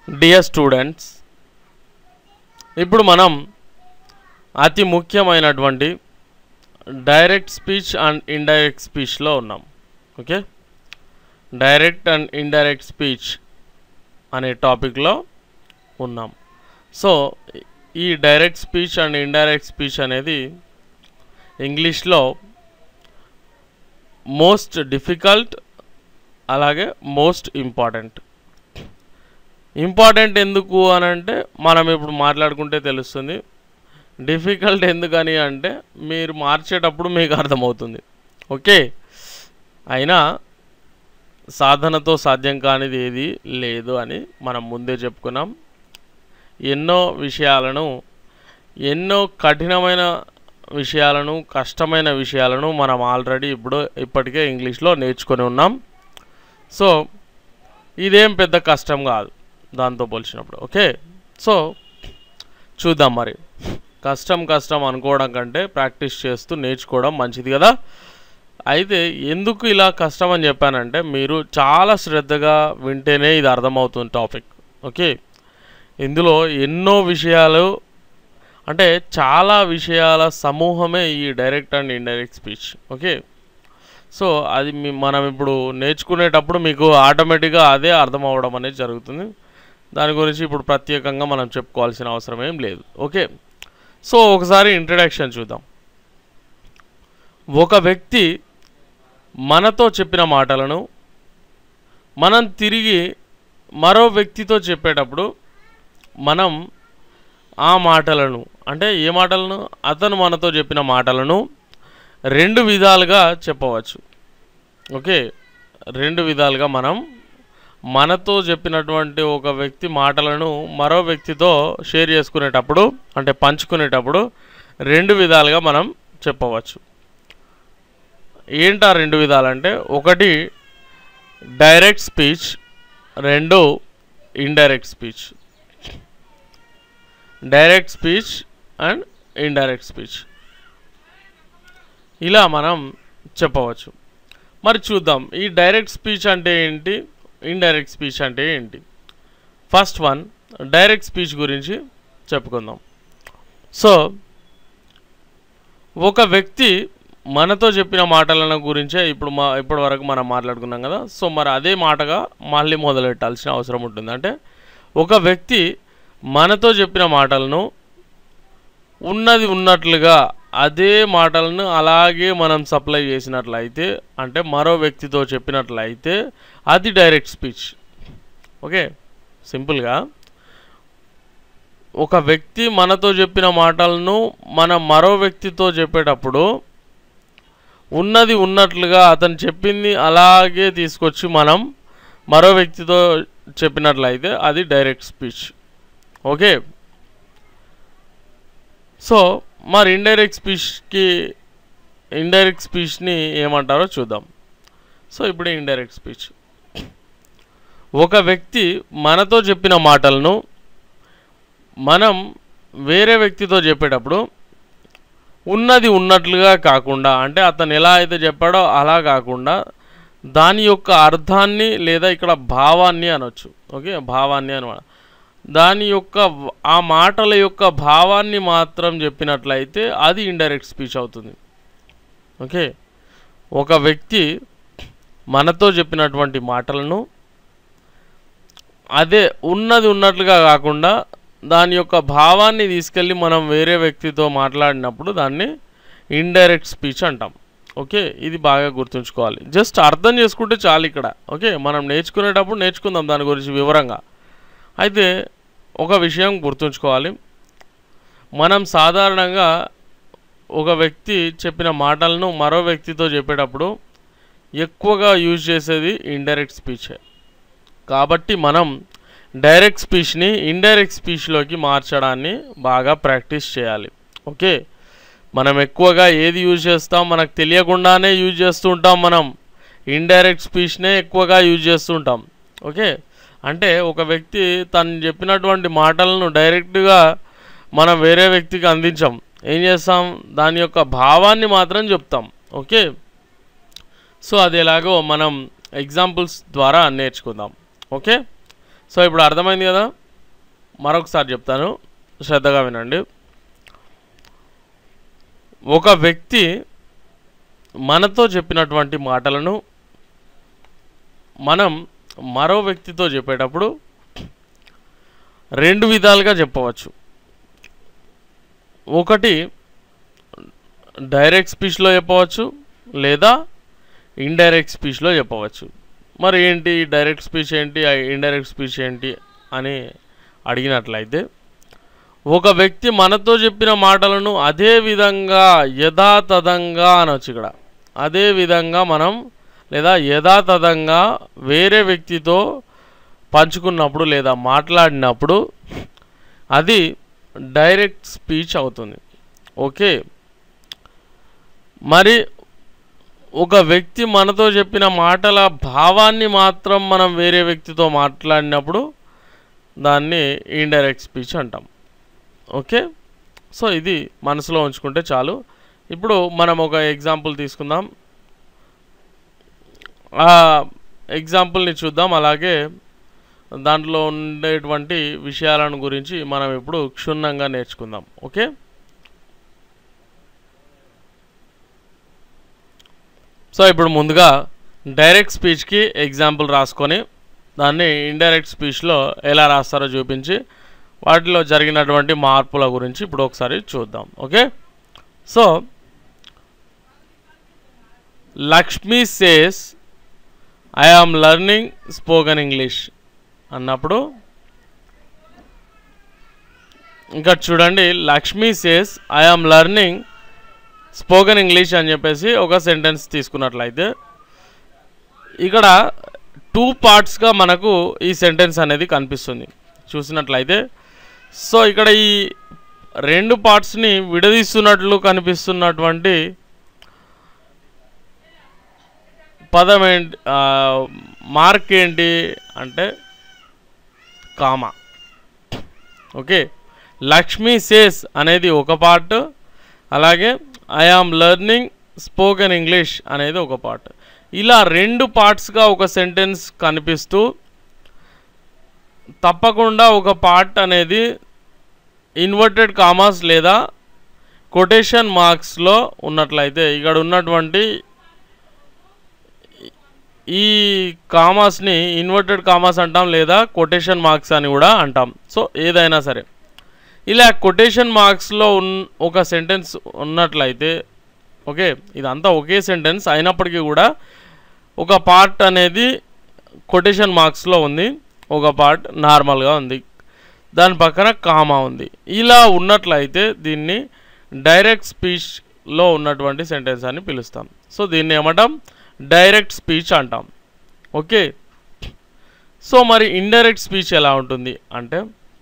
dear students ఇప్పుడు మనం అతి ముఖ్యమైనటువంటి డైరెక్ట్ స్పీచ్ అండ్ ఇండైరెక్ట్ స్పీచ్లో ఉన్నాం okay direct and indirect speech అనే టాపిక్లో ఉన్నాం సో ఈ direct speech and indirect speech అనేది ఇంగ్లీష్లో మోస్ట్ డిఫికల్ట్ అలాగే మోస్ట్ ఇంపార్టెంట్ ఇంపార్టెంట్ ఎందుకు అని అంటే మనం ఇప్పుడు మాట్లాడుకుంటే తెలుస్తుంది డిఫికల్ట్ ఎందుకని అంటే మీరు మార్చేటప్పుడు మీకు అర్థమవుతుంది ఓకే అయినా సాధనతో సాధ్యం కానిది ఏది లేదు అని మనం ముందే చెప్పుకున్నాం ఎన్నో విషయాలను ఎన్నో కఠినమైన విషయాలను కష్టమైన విషయాలను మనం ఆల్రెడీ ఇప్పుడు ఇప్పటికే ఇంగ్లీష్లో నేర్చుకొని ఉన్నాం సో ఇదేం పెద్ద కష్టం కాదు దాంతో పోల్చినప్పుడు ఓకే సో చూద్దాం మరి కష్టం కష్టం అనుకోవడం కంటే ప్రాక్టీస్ చేస్తూ నేర్చుకోవడం మంచిది కదా అయితే ఎందుకు ఇలా కష్టం అని చెప్పానంటే మీరు చాలా శ్రద్ధగా వింటేనే ఇది అర్థమవుతుంది టాపిక్ ఓకే ఇందులో ఎన్నో విషయాలు అంటే చాలా విషయాల సమూహమే ఈ direct and indirect speech okay so అది మీ- మనం ఇప్పుడు నేర్చుకునేటప్పుడు మీకు ఆటోమేటిక్గా అదే అర్థం అవ్వడం అనేది జరుగుతుంది దాని గురించి ఇప్పుడు ప్రత్యేకంగా మనం చెప్పుకోవాల్సిన అవసరం ఏం లేదు ఓకే సో ఒకసారి ఇంట్రడక్షన్ చూద్దాం ఒక వ్యక్తి మనతో చెప్పిన మాటలను మనం తిరిగి మరో వ్యక్తితో చెప్పేటప్పుడు మనం ఆ మాటలను అంటే ఏ మాటలను అతను మనతో చెప్పిన మాటలను రెండు విధాలుగా చెప్పవచ్చు ఓకే రెండు విధాలుగా మనం మనతో చెప్పినటువంటి ఒక వ్యక్తి మాటలను మరో వ్యక్తితో షేర్ చేసుకునేటప్పుడు అంటే పంచుకునేటప్పుడు రెండు విధాలుగా మనం చెప్పవచ్చు ఏంటా రెండు విధాలంటే ఒకటి డైరెక్ట్ స్పీచ్ రెండు indirect speech direct speech and indirect speech ఇలా మనం చెప్పవచ్చు మరి చూద్దాం ఈ డైరెక్ట్ స్పీచ్ అంటే ఏంటి ఇండైరెక్ట్ స్పీచ్ అంటే ఏంటి ఫస్ట్ వన్ డైరెక్ట్ స్పీచ్ గురించి చెప్పుకుందాం సో ఒక వ్యక్తి మనతో చెప్పిన మాటలను గురించే ఇప్పుడు మా ఇప్పటి వరకు మనం మాట్లాడుకున్నాం కదా సో మరి అదే మాటగా మళ్ళీ మొదలెట్టాల్సిన అవసరం ఉంటుంది అంటే ఒక వ్యక్తి మనతో చెప్పిన మాటలను ఉన్నది ఉన్నట్లుగా అదే మాటలను అలాగే మనం సప్లై చేసినట్లయితే అంటే మరో వ్యక్తితో చెప్పినట్లయితే అది డైరెక్ట్ స్పీచ్ ఓకే సింపుల్గా ఒక వ్యక్తి మనతో చెప్పిన మాటలను మనం మరో వ్యక్తితో చెప్పేటప్పుడు ఉన్నది ఉన్నట్లుగా అతను చెప్పింది అలాగే తీసుకొచ్చి మనం మరో వ్యక్తితో చెప్పినట్లయితే అది డైరెక్ట్ స్పీచ్ ఓకే సో మరి ఇండైరెక్ట్ స్పీచ్కి ఇండైరెక్ట్ స్పీచ్ని ఏమంటారో చూద్దాం సో ఇప్పుడు ఇండైరెక్ట్ స్పీచ్ ఒక వ్యక్తి మనతో చెప్పిన మాటలను మనం వేరే వ్యక్తితో చెప్పేటప్పుడు ఉన్నది ఉన్నట్లుగా కాకుండా అంటే అతను ఎలా అయితే చెప్పాడో అలా కాకుండా దాని యొక్క అర్థాన్ని లేదా ఇక్కడ భావాన్ని అనొచ్చు ఓకే భావాన్ని అనమాట దాని యొక్క వ- ఆ మాటల యొక్క భావాన్ని మాత్రం చెప్పినట్లయితే అది ఇండైరెక్ట్ స్పీచ్ అవుతుంది ఓకే ఒక వ్యక్తి మనతో చెప్పినటువంటి మాటలను అదే ఉన్నది ఉన్నట్లుగా కాకుండా దాని యొక్క భావాన్ని తీసుకెళ్ళి మనం వేరే వ్యక్తితో మాట్లాడినప్పుడు దాన్ని ఇండైరెక్ట్ స్పీచ్ అంటాం ఓకే ఇది బాగా గుర్తుంచుకోవాలి జస్ట్ అర్థం చేసుకుంటే చాలు ఇక్కడ ఓకే మనం నేర్చుకునేటప్పుడు నేర్చుకుందాం దాని గురించి వివరంగా అయితే ఒక విషయం గుర్తుంచుకోవాలి మనం సాధారణంగా ఒక వ్యక్తి చెప్పిన మాటలను మరో వ్యక్తితో చెప్పేటప్పుడు ఎక్కువగా యూజ్ చేసేది ఇండైరెక్ట్ స్పీచే కాబట్టి మనం డైరెక్ట్ స్పీచ్ని ఇండైరెక్ట్ స్పీచ్లోకి మార్చడాన్ని బాగా ప్రాక్టీస్ చేయాలి ఓకే మనం ఎక్కువగా ఏది యూజ్ చేస్తాం మనకు తెలియకుండానే యూజ్ చేస్తూ ఉంటాం మనం ఇండైరెక్ట్ స్పీచ్నే ఎక్కువగా యూజ్ చేస్తూ ఉంటాం ఓకే అంటే ఒక వ్యక్తి తను చెప్పినటువంటి మాటలను డైరెక్ట్గా మనం వేరే వ్యక్తికి అందించాం ఏం చేస్తాం దాని యొక్క భావాన్ని మాత్రం చెప్తాం ఓకే సో అది ఎలాగో మనం ఎగ్జాంపుల్స్ ద్వారా నేర్చుకుందాం ఓకే సో ఇప్పుడు అర్థమైంది కదా మరొకసారి చెప్తాను శ్రద్ధగా వినండి ఒక వ్యక్తి మనతో చెప్పినటువంటి మాటలను మనం మరో వ్యక్తితో చెప్పేటప్పుడు రెండు విధాలుగా చెప్పవచ్చు ఒకటి డైరెక్ట్ స్పీచ్లో చెప్పవచ్చు లేదా ఇండైరెక్ట్ స్పీచ్లో చెప్పవచ్చు మరి ఏంటి డైరెక్ట్ స్పీచ్ ఏంటి ఇండైరెక్ట్ స్పీచ్ ఏంటి అని అడిగినట్లయితే ఒక వ్యక్తి మనతో చెప్పిన మాటలను అదే విధంగా యథాతథంగా అనొచ్చు ఇక్కడ అదే విధంగా మనం లేదా యథాతథంగా వేరే వ్యక్తితో పంచుకున్నప్పుడు లేదా మాట్లాడినప్పుడు అది డైరెక్ట్ స్పీచ్ అవుతుంది ఓకే మరి ఒక వ్యక్తి మనతో చెప్పిన మాటల భావాన్ని మాత్రం మనం వేరే వ్యక్తితో మాట్లాడినప్పుడు దాన్ని ఇండైరెక్ట్ స్పీచ్ అంటాం ఓకే సో ఇది మనసులో ఉంచుకుంటే చాలు ఇప్పుడు మనం ఒక ఎగ్జాంపుల్ తీసుకుందాం ఆ ఎగ్జాంపుల్ని చూద్దాం అలాగే దాంట్లో ఉండేటువంటి విషయాలను గురించి మనం ఇప్పుడు క్షుణ్ణంగా నేర్చుకుందాం ఓకే సో ఇప్పుడు ముందుగా డైరెక్ట్ స్పీచ్కి ఎగ్జాంపుల్ రాసుకొని దాన్ని ఇండైరెక్ట్ స్పీచ్లో ఎలా రాస్తారో చూపించి వాటిలో జరిగినటువంటి మార్పుల గురించి ఇప్పుడు ఒకసారి చూద్దాం okay so Lakshmi says I am learning spoken English అన్నప్పుడు ఇంకా చూడండి Lakshmi says I am learning spoken English అని చెప్పేసి ఒక సెంటెన్స్ తీసుకున్నట్లయితే ఇక్కడ టూ పార్ట్స్గా మనకు ఈ సెంటెన్స్ అనేది కనిపిస్తుంది చూసినట్లయితే సో ఇక్కడ ఈ రెండు పార్ట్స్ని విడదీస్తున్నట్లు కనిపిస్తున్నటువంటి పదం ఏంటి ఆ, మార్క్ ఏంటి అంటే కామా ఓకే లక్ష్మీ సేస్ అనేది ఒక పార్ట్ అలాగే I am learning spoken English అనేది ఒక పార్ట్ ఇలా రెండు పార్ట్స్గా ఒక సెంటెన్స్ కనిపిస్తూ తప్పకుండా ఒక పార్ట్ అనేది ఇన్వర్టెడ్ కామాస్ లేదా కొటేషన్ మార్క్స్లో ఉన్నట్లయితే ఇక్కడ ఉన్నటువంటి ఈ కామాస్ని ఇన్వర్టెడ్ కామాస్ అంటాం లేదా కొటేషన్ మార్క్స్ అని కూడా అంటాం సో ఏదైనా సరే ఇలా కొటేషన్ మార్క్స్లో ఉన్ ఒక సెంటెన్స్ ఉన్నట్లయితే ఓకే ఇదంతా ఒకే సెంటెన్స్ అయినప్పటికీ కూడా ఒక పార్ట్ అనేది కొటేషన్ మార్క్స్లో ఉంది ఒక పార్ట్ నార్మల్గా ఉంది దాని పక్కన కామా ఉంది ఇలా ఉన్నట్లయితే దీన్ని డైరెక్ట్ స్పీచ్లో ఉన్నటువంటి సెంటెన్స్ అని పిలుస్తాం సో దీన్ని ఏమంటాం డైరెక్ట్ స్పీచ్ అంటాం ఓకే సో మరి ఇండైరెక్ట్ స్పీచ్ ఎలా ఉంటుంది అంటే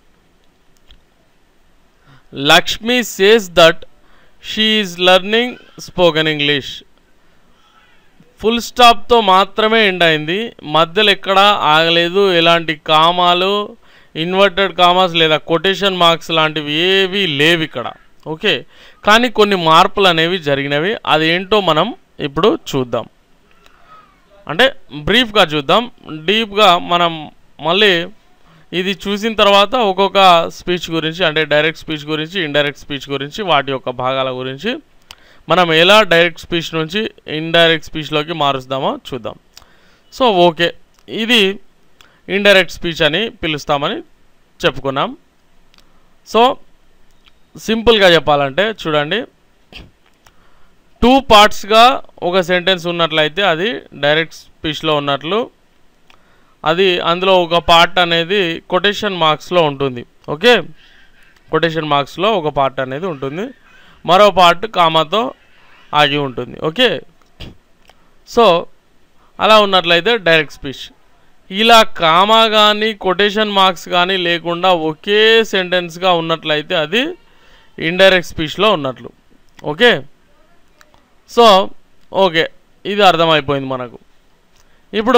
Lakshmi says that she is learning spoken English full స్టాప్తో మాత్రమే ఎండ్ అయింది మధ్యలో ఎక్కడా ఆగలేదు ఎలాంటి కామాలు ఇన్వర్టెడ్ కామాస్ లేదా కొటేషన్ మార్క్స్ లాంటివి ఏవి లేవు ఇక్కడ ఓకే కానీ కొన్ని మార్పులు అనేవి జరిగినవి అదేంటో మనం ఇప్పుడు చూద్దాం అంటే బ్రీఫ్గా చూద్దాం డీప్గా మనం మళ్ళీ ఇది చూసిన తర్వాత ఒక్కొక్క స్పీచ్ గురించి అంటే డైరెక్ట్ స్పీచ్ గురించి ఇండైరెక్ట్ స్పీచ్ గురించి వాటి యొక్క భాగాల గురించి మనం ఎలా డైరెక్ట్ స్పీచ్ నుంచి ఇండైరెక్ట్ స్పీచ్లోకి మారుస్తామో చూద్దాం సో ఓకే ఇది ఇండైరెక్ట్ స్పీచ్ అని పిలుస్తామని చెప్పుకున్నాం సో సింపుల్గా చెప్పాలంటే చూడండి టూ పార్ట్స్గా ఒక సెంటెన్స్ ఉన్నట్లయితే అది డైరెక్ట్ స్పీచ్లో ఉన్నట్లు అది అందులో ఒక పార్ట్ అనేది కొటేషన్ మార్క్స్లో ఉంటుంది ఓకే కొటేషన్ మార్క్స్లో ఒక పార్ట్ అనేది ఉంటుంది మరో పార్ట్ కామాతో ఆగి ఉంటుంది ఓకే సో అలా ఉన్నట్లయితే డైరెక్ట్ స్పీచ్ ఇలా కామా కానీ కొటేషన్ మార్క్స్ కానీ లేకుండా ఒకే సెంటెన్స్గా ఉన్నట్లయితే అది ఇండైరెక్ట్ స్పీచ్లో ఉన్నట్లు ఓకే సో ఓకే ఇది అర్థమైపోయింది మనకు ఇప్పుడు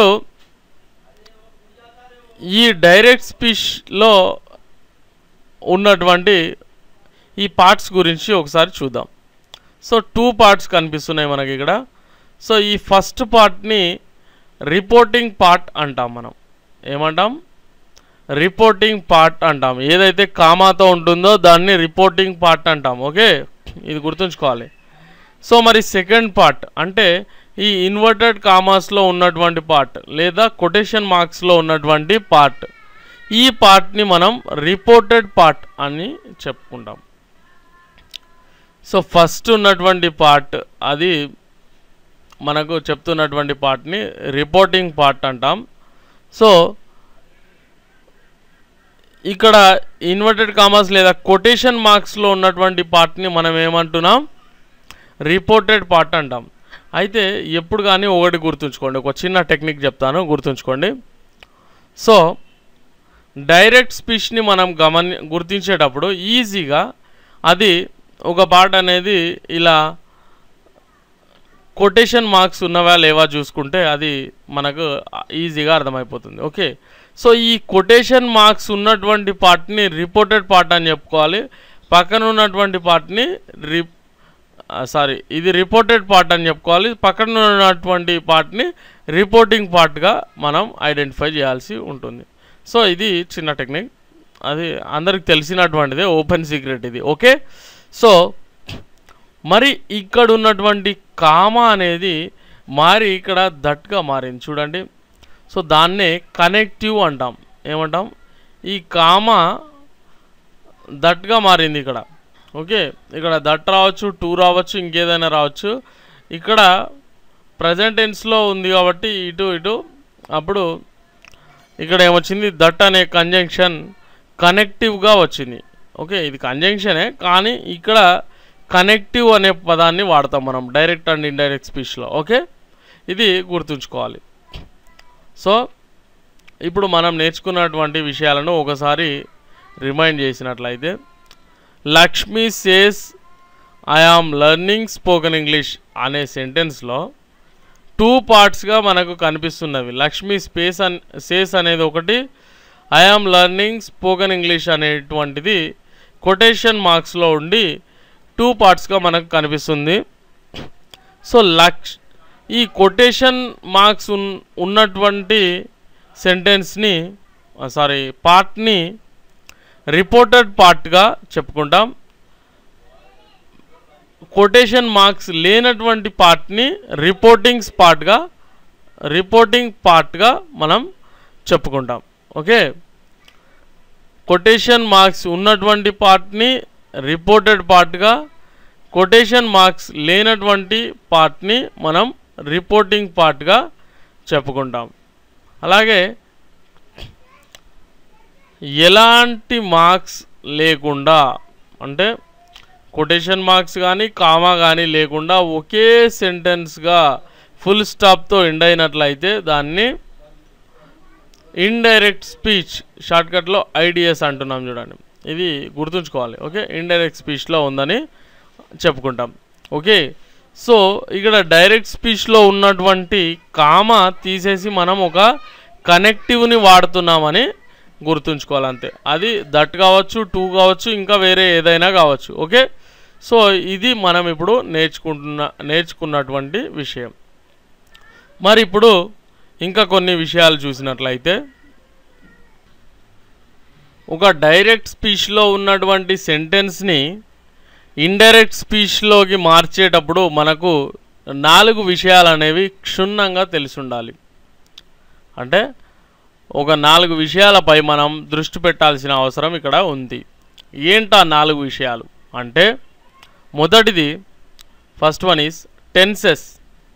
ఈ డైరెక్ట్ స్పీచ్లో ఉన్నటువంటి ఈ పార్ట్స్ గురించి ఒకసారి చూద్దాం సో టూ పార్ట్స్ కనిపిస్తున్నాయి మనకి ఇక్కడ సో ఈ ఫస్ట్ పార్ట్ని రిపోర్టింగ్ పార్ట్ అంటాం మనం ఏమంటాం రిపోర్టింగ్ పార్ట్ అంటాం ఏదైతే కామాతో ఉంటుందో దాన్ని రిపోర్టింగ్ పార్ట్ అంటాం ఓకే ఇది గుర్తుంచుకోవాలి సో మరి సెకండ్ పార్ట్ అంటే ఈ ఇన్వర్టెడ్ కామాస్లో ఉన్నటువంటి పార్ట్ లేదా కొటేషన్ మార్క్స్లో ఉన్నటువంటి పార్ట్ ఈ పార్ట్ని మనం రిపోర్టెడ్ పార్ట్ అని చెప్పుకుంటాం సో ఫస్ట్ ఉన్నటువంటి పార్ట్ అది మనకు చెప్తున్నటువంటి పార్ట్ని రిపోర్టింగ్ పార్ట్ అంటాం సో ఇక్కడ ఇన్వర్టెడ్ కామర్స్ లేదా కొటేషన్ మార్క్స్లో ఉన్నటువంటి పార్ట్ని మనం ఏమంటున్నాం రిపోర్టెడ్ పార్ట్ అంటాం అయితే ఎప్పుడు కానీ ఒకటి గుర్తుంచుకోండి ఒక చిన్న టెక్నిక్ చెప్తాను గుర్తుంచుకోండి సో డైరెక్ట్ స్పీచ్ని మనం గమని గుర్తించేటప్పుడు ఈజీగా అది ఒక పాట అనేది ఇలా కొటేషన్ మార్క్స్ ఉన్నవా లేవా చూసుకుంటే అది మనకు ఈజీగా అర్థమైపోతుంది ఓకే సో ఈ కొటేషన్ మార్క్స్ ఉన్నటువంటి పార్ట్ని రిపోర్టెడ్ పార్ట్ అని చెప్పుకోవాలి పక్కన ఉన్నటువంటి పార్ట్ని రి సారీ ఇది రిపోర్టెడ్ పార్ట్ అని చెప్పుకోవాలి పక్కన ఉన్నటువంటి పార్ట్ని రిపోర్టింగ్ పార్ట్గా మనం ఐడెంటిఫై చేయాల్సి ఉంటుంది సో ఇది చిన్న టెక్నిక్ అది అందరికి తెలిసినటువంటిదే ఓపెన్ సీక్రెట్ ఇది ఓకే సో మరి ఇక్కడ ఉన్నటువంటి కామ అనేది మారి ఇక్కడ దట్గా మారింది చూడండి సో దాన్నే కనెక్టివ్ అంటాం ఏమంటాం ఈ కామ దట్గా మారింది ఇక్కడ ఓకే ఇక్కడ దట్ రావచ్చు టూ రావచ్చు ఇంకేదైనా రావచ్చు ఇక్కడ ప్రజెంట్ టెన్స్లో ఉంది కాబట్టి ఇటు ఇటు అప్పుడు ఇక్కడ ఏమొచ్చింది దట్ అనే కంజంక్షన్ కనెక్టివ్గా వచ్చింది ఓకే ఇది కంజంక్షనే కానీ ఇక్కడ కనెక్టివ్ అనే పదాన్ని వాడతాం మనం డైరెక్ట్ అండ్ ఇండైరెక్ట్ స్పీచ్లో ఓకే ఇది గుర్తుంచుకోవాలి సో ఇప్పుడు మనం నేర్చుకున్నటువంటి విషయాలను ఒకసారి రిమైండ్ చేసినట్లయితే Lakshmi says I am learning spoken English అనే సెంటెన్స్లో టూ పార్ట్స్గా మనకు కనిపిస్తున్నవి లక్ష్మి స్పేస్ అన్ సేస్ అనేది ఒకటి I am learning spoken English అనేటువంటిది కొటేషన్ మార్క్స్లో ఉండి టూ పార్ట్స్గా మనకు కనిపిస్తుంది సో లక్ష్ ఈ కొటేషన్ మార్క్స్ ఉన్ ఉన్నటువంటి సెంటెన్స్ని సారీ పార్ట్ని రిపోర్టెడ్ పార్ట్గా చెప్పుకుంటాం కొటేషన్ మార్క్స్ లేనటువంటి పార్ట్ని రిపోర్టింగ్స్ పార్ట్గా రిపోర్టింగ్ పార్ట్గా మనం చెప్పుకుంటాం ఓకే కొటేషన్ మార్క్స్ ఉన్నటువంటి పార్ట్ని రిపోర్టెడ్ పార్ట్గా కొటేషన్ మార్క్స్ లేనటువంటి పార్ట్ని మనం రిపోర్టింగ్ పార్ట్గా చెప్పుకుంటాం అలాగే ఎలాంటి మార్క్స్ లేకుండా అంటే కొటేషన్ మార్క్స్ కానీ కామా కానీ లేకుండా ఒకే సెంటెన్స్గా ఫుల్ స్టాప్తో ఎండ్ అయినట్లయితే దాన్ని ఇండైరెక్ట్ స్పీచ్ షార్ట్కట్లో ఐడిఎస్ అంటున్నాం చూడండి ఇది గుర్తుంచుకోవాలి ఓకే ఇండైరెక్ట్ స్పీచ్లో ఉందని చెప్పుకుంటాం ఓకే సో ఇక్కడ డైరెక్ట్ స్పీచ్లో ఉన్నటువంటి కామ తీసేసి మనం ఒక కనెక్టివ్ని వాడుతున్నామని గుర్తుంచుకోవాలి అంతే అది దట్ కావచ్చు టూ కావచ్చు ఇంకా వేరే ఏదైనా కావచ్చు ఓకే సో ఇది మనం ఇప్పుడు నేర్చుకుంటున్న నేర్చుకున్నటువంటి విషయం మరి ఇప్పుడు ఇంకా కొన్ని విషయాలు చూసినట్లయితే ఒక డైరెక్ట్ స్పీచ్లో ఉన్నటువంటి సెంటెన్స్ని ఇండైరెక్ట్ స్పీచ్లోకి మార్చేటప్పుడు మనకు నాలుగు విషయాలు అనేవి క్షుణ్ణంగా తెలిసి ఉండాలి అంటే ఒక నాలుగు విషయాలపై మనం దృష్టి పెట్టాల్సిన అవసరం ఇక్కడ ఉంది ఏంటా నాలుగు విషయాలు అంటే మొదటిది ఫస్ట్ వన్ ఈజ్ టెన్సెస్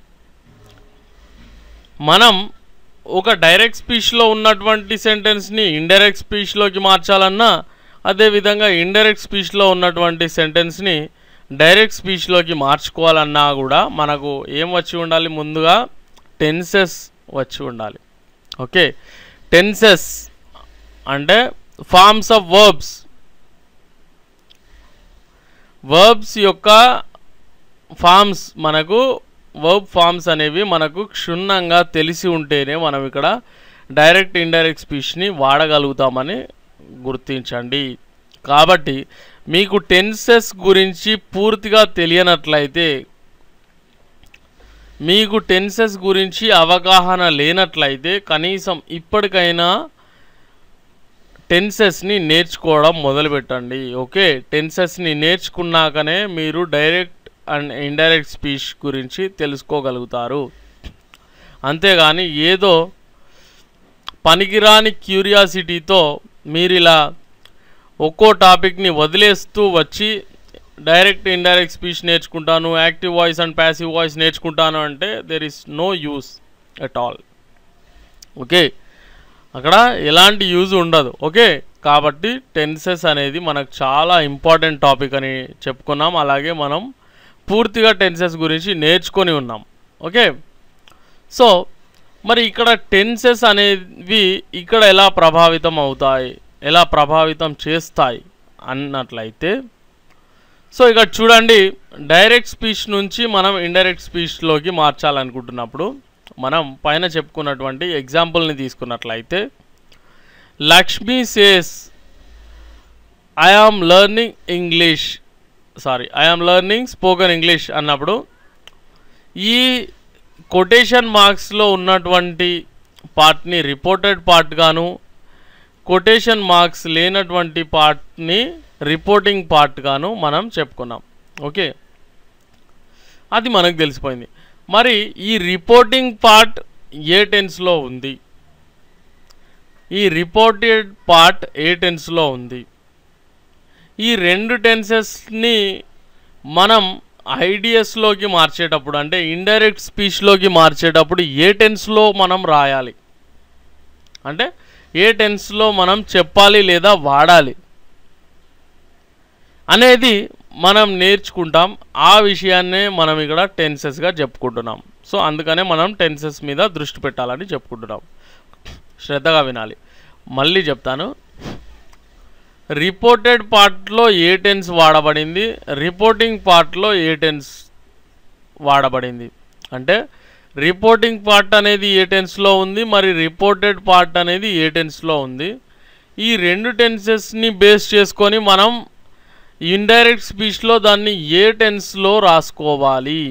మనం ఒక డైరెక్ట్ స్పీచ్లో ఉన్నటువంటి సెంటెన్స్ని ఇండైరెక్ట్ స్పీచ్లోకి మార్చాలన్నా అదేవిధంగా ఇండైరెక్ట్ స్పీచ్లో ఉన్నటువంటి సెంటెన్స్ని డైరెక్ట్ స్పీచ్లోకి మార్చుకోవాలన్నా కూడా మనకు ఏం వచ్చి ఉండాలి ముందుగా టెన్సెస్ వచ్చి ఉండాలి ఓకే టెన్సెస్ అంటే ఫార్మ్స్ ఆఫ్ వర్బ్స్ వర్బ్స్ యొక్క ఫార్మ్స్ మనకు వర్బ్ ఫార్మ్స్ అనేవి మనకు క్షుణ్ణంగా తెలిసి ఉంటేనే మనం ఇక్కడ డైరెక్ట్ ఇండైరెక్ట్ స్పీచ్ని వాడగలుగుతామని గుర్తించండి కాబట్టి మీకు టెన్సెస్ గురించి పూర్తిగా తెలియనట్లయితే మీకు టెన్సెస్ గురించి అవగాహన లేనట్లయితే కనీసం ఇప్పటికైనా టెన్సెస్ని నేర్చుకోవడం మొదలుపెట్టండి ఓకే టెన్సెస్ని నేర్చుకున్నాకనే మీరు డైరెక్ట్ అండ్ ఇండైరెక్ట్ స్పీచ్ గురించి తెలుసుకోగలుగుతారు అంతేగాని ఏదో పనికిరాని క్యూరియాసిటీతో మీరు ఇలా ఒక్కో టాపిక్ని వదిలేస్తూ వచ్చి డైరెక్ట్ ఇండైరెక్ట్ స్పీచ్ నేర్చుకుంటాను active voice and passive voice నేర్చుకుంటాను అంటే there is no use at all okay అక్కడ ఎలాంటి యూజ్ ఉండదు ఓకే కాబట్టి టెన్సెస్ అనేది మనకు చాలా ఇంపార్టెంట్ టాపిక్ అని చెప్పుకున్నాం అలాగే మనం పూర్తిగా టెన్సెస్ గురించి నేర్చుకొని ఉన్నాం ఓకే సో మరి ఇక్కడ టెన్సెస్ అనేవి ఇక్కడ ఎలా ప్రభావితం అవుతాయి ఎలా ప్రభావితం చేస్తాయి అన్నట్లయితే సో ఇక్కడ చూడండి డైరెక్ట్ స్పీచ్ నుంచి మనం ఇండైరెక్ట్ స్పీచ్లోకి మార్చాలనుకుంటున్నప్పుడు మనం పైన చెప్పుకున్నటువంటి ఎగ్జాంపుల్ని తీసుకున్నట్లయితే Lakshmi says I am learning English sorry I am learning spoken English అన్నప్పుడు ఈ కొటేషన్ మార్క్స్లో ఉన్నటువంటి పార్ట్ని రిపోర్టెడ్ పార్ట్ గాను కొటేషన్ మార్క్స్ లేనటువంటి పార్ట్ని రిపోర్టింగ్ పార్ట్ గాను మనం చెప్పుకున్నాం ఓకే అది మనకు తెలిసిపోయింది మరి ఈ రిపోర్టింగ్ పార్ట్ ఏ టెన్స్లో ఉంది ఈ రిపోర్టెడ్ పార్ట్ ఏ టెన్స్లో ఉంది ఈ రెండు టెన్సెస్ని మనం ఐడిఎస్లోకి మార్చేటప్పుడు అంటే ఇండైరెక్ట్ స్పీచ్లోకి మార్చేటప్పుడు ఏ టెన్స్లో మనం రాయాలి అంటే ఏ టెన్స్లో మనం చెప్పాలి లేదా వాడాలి అనేది మనం నేర్చుకుంటాం ఆ విషయాన్నే మనం ఇక్కడ టెన్సెస్గా చెప్పుకుంటున్నాం సో అందుకనే మనం టెన్సెస్ మీద దృష్టి పెట్టాలని చెప్పుకుంటున్నాం శ్రద్ధగా వినాలి మళ్ళీ చెప్తాను రిపోర్టెడ్ పార్ట్లో ఏ టెన్స్ వాడబడింది రిపోర్టింగ్ పార్ట్లో ఏ టెన్స్ వాడబడింది అంటే రిపోర్టింగ్ పార్ట్ అనేది ఏ టెన్స్లో ఉంది మరి రిపోర్టెడ్ పార్ట్ అనేది ఏ టెన్స్లో ఉంది ఈ రెండు టెన్సెస్ని బేస్ చేసుకొని మనం ఇండైరెక్ట్ స్పీచ్లో దాన్ని ఏ టెన్స్లో రాసుకోవాలి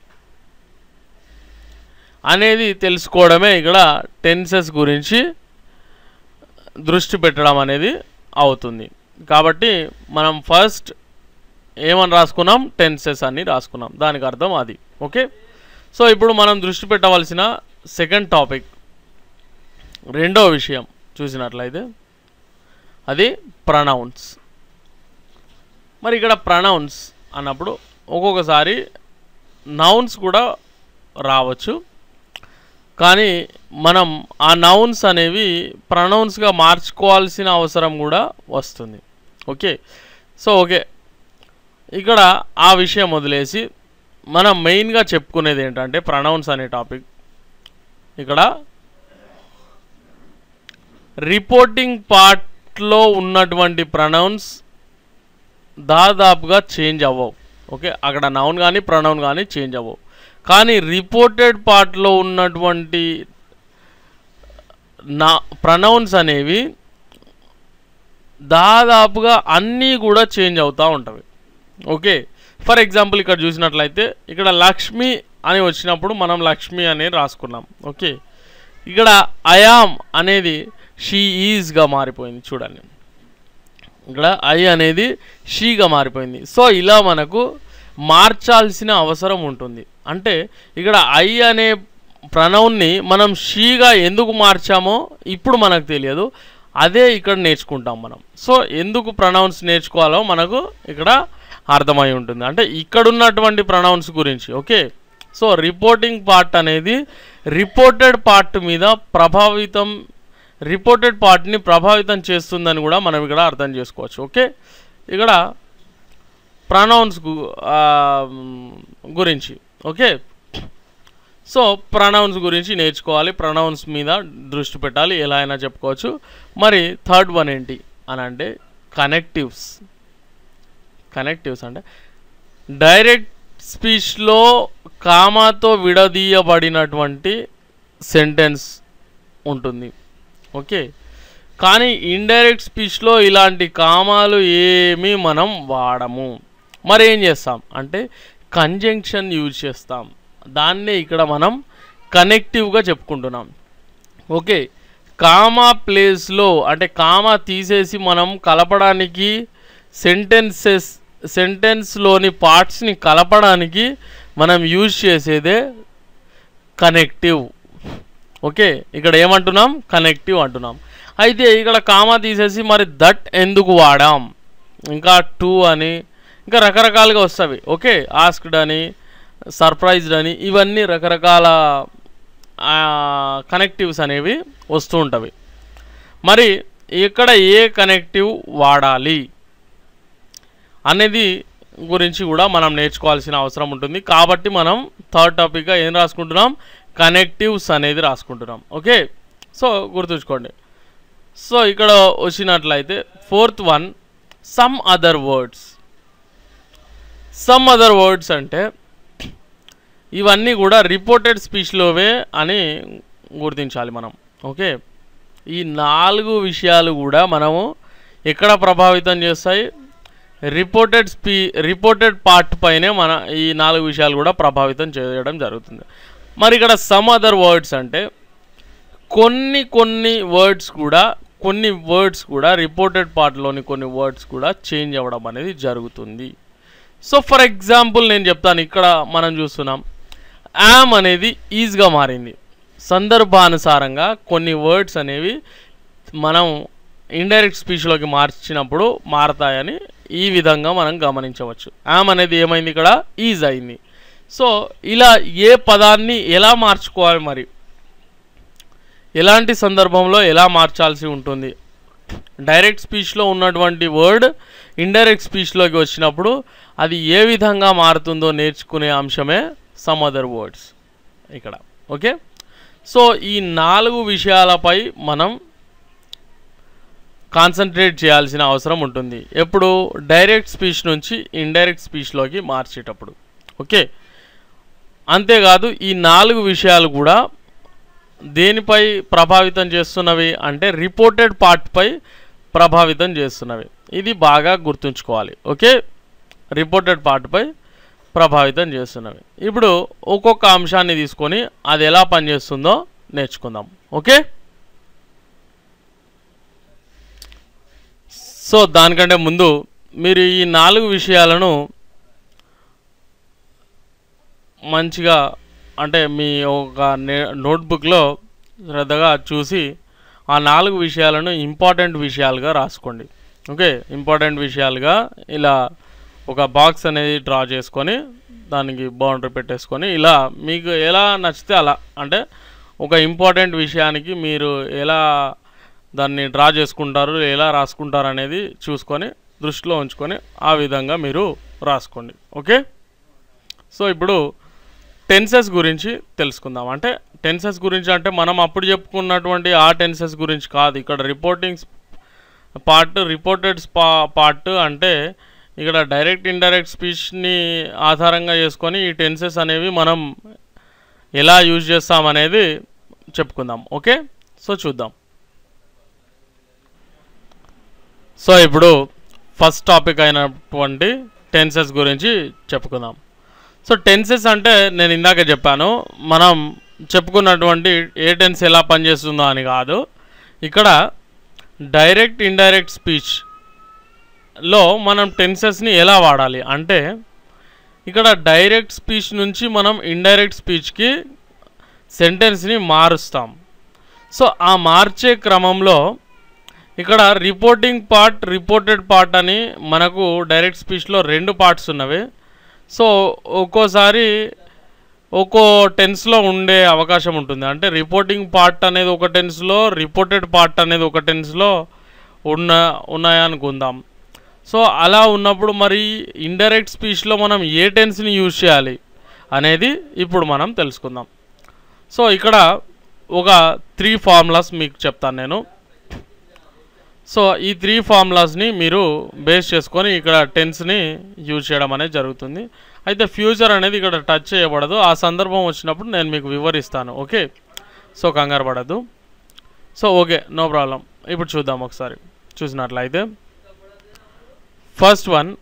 అనేది తెలుసుకోవడమే ఇక్కడ టెన్సెస్ గురించి దృష్టి పెట్టడం అనేది అవుతుంది కాబట్టి మనం ఫస్ట్ ఏమని రాసుకున్నాం టెన్సెస్ అని రాసుకున్నాం దానికి అర్థం అది ఓకే సో ఇప్పుడు మనం దృష్టి పెట్టవలసిన సెకండ్ టాపిక్ రెండో విషయం చూసినట్లయితే అది ప్రనౌన్స్ మరి ఇక్కడ ప్రనౌన్స్ అన్నప్పుడు ఒక్కొక్కసారి నౌన్స్ కూడా రావచ్చు కానీ మనం ఆ నౌన్స్ అనేవి ప్రనౌన్స్గా మార్చుకోవాల్సిన అవసరం కూడా వస్తుంది ఓకే సో ఓకే ఇక్కడ ఆ విషయం వదిలేసి మనం మెయిన్గా చెప్పుకునేది ఏంటంటే ప్రనౌన్స్ అనే టాపిక్ ఇక్కడ రిపోర్టింగ్ పార్ట్లో ఉన్నటువంటి ప్రనౌన్స్ దాదాపుగా చేంజ్ అవ్వవు ఓకే అక్కడ నౌన్ కానీ ప్రనౌన్ కానీ చేంజ్ అవ్వవు కానీ రిపోర్టెడ్ పార్ట్లో ఉన్నటువంటి నా ప్రనౌన్స్ అనేవి దాదాపుగా అన్నీ కూడా చేంజ్ అవుతూ ఉంటవి ఓకే ఫర్ ఎగ్జాంపుల్ ఇక్కడ చూసినట్లయితే ఇక్కడ లక్ష్మి అని వచ్చినప్పుడు మనం లక్ష్మి అనేది రాసుకున్నాం ఓకే ఇక్కడ అయామ్ అనేది షీ ఈజ్గా మారిపోయింది చూడండి ఇక్కడ ఐ అనేది షీగా మారిపోయింది సో ఇలా మనకు మార్చాల్సిన అవసరం ఉంటుంది అంటే ఇక్కడ ఐ అనే ప్రణౌన్ని మనం షీగా ఎందుకు మార్చామో ఇప్పుడు మనకు తెలియదు అదే ఇక్కడ నేర్చుకుంటాం మనం సో ఎందుకు ప్రనౌన్స్ నేర్చుకోవాలో మనకు ఇక్కడ అర్థమై ఉంటుంది అంటే ఇక్కడ ఉన్నటువంటి ప్రనౌన్స్ గురించి ఓకే సో రిపోర్టింగ్ పార్ట్ అనేది రిపోర్టెడ్ పార్ట్ మీద ప్రభావితం రిపోర్టెడ్ పార్ట్ని ప్రభావితం చేస్తుందని కూడా మనం ఇక్కడ అర్థం చేసుకోవచ్చు ఓకే ఇక్కడ ప్రనౌన్స్ గురించి ఓకే సో ప్రనౌన్స్ గురించి నేర్చుకోవాలి ప్రనౌన్స్ మీద దృష్టి పెట్టాలి ఎలా అయినా చెప్పుకోవచ్చు మరి థర్డ్ వన్ ఏంటి అని అంటే కనెక్టివ్స్ కనెక్టివ్స్ అంటే డైరెక్ట్ స్పీచ్లో కామాతో విడదీయబడినటువంటి సెంటెన్స్ ఉంటుంది ఓకే కానీ ఇండైరెక్ట్ స్పీచ్లో ఇలాంటి కామాలు ఏమీ మనం వాడము మరి ఏం చేస్తాం అంటే కంజంక్షన్ యూజ్ చేస్తాం దాన్నే ఇక్కడ మనం కనెక్టివ్గా చెప్పుకుంటున్నాం ఓకే కామా ప్లేస్లో అంటే కామా తీసేసి మనం కలపడానికి సెంటెన్సెస్ సెంటెన్స్లోని పార్ట్స్ని కలపడానికి మనం యూజ్ చేసేదే కనెక్టివ్ ఓకే ఇక్కడ ఏమంటున్నాం కనెక్టివ్ అంటున్నాం అయితే ఇక్కడ కామా తీసేసి మరి దట్ ఎందుకు వాడాం ఇంకా టూ అని ఇంకా రకరకాలుగా వస్తాయి ఓకే ఆస్క్డ్ అని సర్ప్రైజ్డ్ అని ఇవన్నీ రకరకాల కనెక్టివ్స్ అనేవి వస్తూ ఉంటవి మరి ఇక్కడ ఏ కనెక్టివ్ వాడాలి అనేది గురించి కూడా మనం నేర్చుకోవాల్సిన అవసరం ఉంటుంది కాబట్టి మనం థర్డ్ టాపిక్గా ఏం రాసుకుంటున్నాం కనెక్టివ్స్ అనేది రాసుకుంటున్నాం ఓకే సో గుర్తుంచుకోండి సో ఇక్కడ వచ్చినట్లయితే fourth one some other words some other words అంటే ఇవన్నీ కూడా రిపోర్టెడ్ స్పీచ్లోవే అని గుర్తించాలి మనం ఓకే ఈ నాలుగు విషయాలు కూడా మనము ఎక్కడ ప్రభావితం చేస్తాయి రిపోర్టెడ్ స్పీ రిపోర్టెడ్ పార్ట్ పైనే మన ఈ నాలుగు విషయాలు కూడా ప్రభావితం చేయడం జరుగుతుంది మరి ఇక్కడ సమ్ అదర్ వర్డ్స్ అంటే కొన్ని కొన్ని వర్డ్స్ కూడా కొన్ని వర్డ్స్ కూడా రిపోర్టెడ్ పార్ట్లోని కొన్ని వర్డ్స్ కూడా చేంజ్ అవ్వడం అనేది జరుగుతుంది సో ఫర్ ఎగ్జాంపుల్ నేను చెప్తాను ఇక్కడ మనం చూస్తున్నాం యామ్ అనేది ఈజ్గా మారింది సందర్భానుసారంగా కొన్ని వర్డ్స్ అనేవి మనం ఇండైరెక్ట్ స్పీచ్లోకి మార్చినప్పుడు మారతాయని ఈ విధంగా మనం గమనించవచ్చు యామ్ అనేది ఏమైంది ఇక్కడ ఈజ్ అయింది సో ఇలా ఏ పదాన్ని ఎలా మార్చుకోవాలి మరి ఎలాంటి సందర్భంలో ఎలా మార్చాల్సి ఉంటుంది డైరెక్ట్ స్పీచ్లో ఉన్నటువంటి వర్డ్ ఇండైరెక్ట్ స్పీచ్లోకి వచ్చినప్పుడు అది ఏ విధంగా మారుతుందో నేర్చుకునే అంశమే సమ్ అదర్ వర్డ్స్ ఇక్కడ ఓకే సో ఈ నాలుగు విషయాలపై మనం కాన్సన్ట్రేట్ చేయాల్సిన అవసరం ఉంటుంది ఎప్పుడు డైరెక్ట్ స్పీచ్ నుంచి ఇండైరెక్ట్ స్పీచ్లోకి మార్చేటప్పుడు ఓకే అంతేకాదు ఈ నాలుగు విషయాలు కూడా దేనిపై ప్రభావితం చేస్తున్నవి అంటే రిపోర్టెడ్ పార్ట్పై ప్రభావితం చేస్తున్నవి ఇది బాగా గుర్తుంచుకోవాలి ఓకే రిపోర్టెడ్ పార్ట్పై ప్రభావితం చేస్తున్నవి ఇప్పుడు ఒక్కొక్క అంశాన్ని తీసుకొని అది ఎలా పనిచేస్తుందో నేర్చుకుందాం ఓకే సో దానికంటే ముందు మీరు ఈ నాలుగు విషయాలను మంచిగా అంటే మీ ఒక నే నోట్బుక్లో శ్రద్ధగా చూసి ఆ నాలుగు విషయాలను ఇంపార్టెంట్ విషయాలుగా రాసుకోండి ఓకే ఇంపార్టెంట్ విషయాలుగా ఇలా ఒక బాక్స్ అనేది డ్రా చేసుకొని దానికి బౌండరీ పెట్టేసుకొని ఇలా మీకు ఎలా నచ్చితే అలా అంటే ఒక ఇంపార్టెంట్ విషయానికి మీరు ఎలా దాన్ని డ్రా చేసుకుంటారు ఎలా రాసుకుంటారు అనేది చూసుకొని దృష్టిలో ఉంచుకొని ఆ విధంగా మీరు రాసుకోండి ఓకే సో ఇప్పుడు టెన్సెస్ గురించి తెలుసుకుందాం అంటే టెన్సెస్ గురించి అంటే మనం అప్పుడు చెప్పుకున్నటువంటి ఆ టెన్సెస్ గురించి కాదు ఇక్కడ రిపోర్టింగ్ పార్ట్ రిపోర్టెడ్ స్పా పార్ట్ అంటే ఇక్కడ డైరెక్ట్ ఇండైరెక్ట్ స్పీచ్ని ఆధారంగా చేసుకొని ఈ టెన్సెస్ అనేవి మనం ఎలా యూజ్ చేస్తామనేది చెప్పుకుందాం ఓకే సో చూద్దాం సో ఇప్పుడు ఫస్ట్ టాపిక్ అయినటువంటి టెన్సెస్ గురించి చెప్పుకుందాం సో టెన్సెస్ అంటే నేను ఇందాక చెప్పాను మనం చెప్పుకున్నటువంటి ఏ టెన్స్ ఎలా పనిచేస్తుందో అని కాదు ఇక్కడ డైరెక్ట్ ఇండైరెక్ట్ స్పీచ్లో మనం టెన్సెస్ని ఎలా వాడాలి అంటే ఇక్కడ డైరెక్ట్ స్పీచ్ నుంచి మనం ఇండైరెక్ట్ స్పీచ్కి సెంటెన్స్ని మారుస్తాం సో ఆ మార్చే క్రమంలో ఇక్కడ రిపోర్టింగ్ పార్ట్ రిపోర్టెడ్ పార్ట్ అని మనకు డైరెక్ట్ స్పీచ్లో రెండు పార్ట్స్ ఉన్నవి సో ఒక్కోసారి ఒక్కో టెన్స్లో ఉండే అవకాశం ఉంటుంది అంటే రిపోర్టింగ్ పార్ట్ అనేది ఒక టెన్స్లో రిపోర్టెడ్ పార్ట్ అనేది ఒక టెన్స్లో ఉన్న ఉన్నాయనుకుందాం సో అలా ఉన్నప్పుడు మరి ఇండైరెక్ట్ స్పీచ్లో మనం ఏ టెన్స్ని యూజ్ చేయాలి అనేది ఇప్పుడు మనం తెలుసుకుందాం సో ఇక్కడ ఒక త్రీ ఫార్ములాస్ మీకు చెప్తాను నేను సో ఈ త్రీ ఫార్ములాస్ని మీరు బేస్ చేసుకొని ఇక్కడ టెన్స్ని యూజ్ చేయడం అనేది జరుగుతుంది అయితే ఫ్యూచర్ అనేది ఇక్కడ టచ్ చేయబడదు ఆ సందర్భం వచ్చినప్పుడు నేను మీకు వివరిస్తాను ఓకే సో కంగారు పడద్దు సో ఓకే నో ప్రాబ్లం ఇప్పుడు చూద్దాం ఒకసారి చూసినట్లయితే first one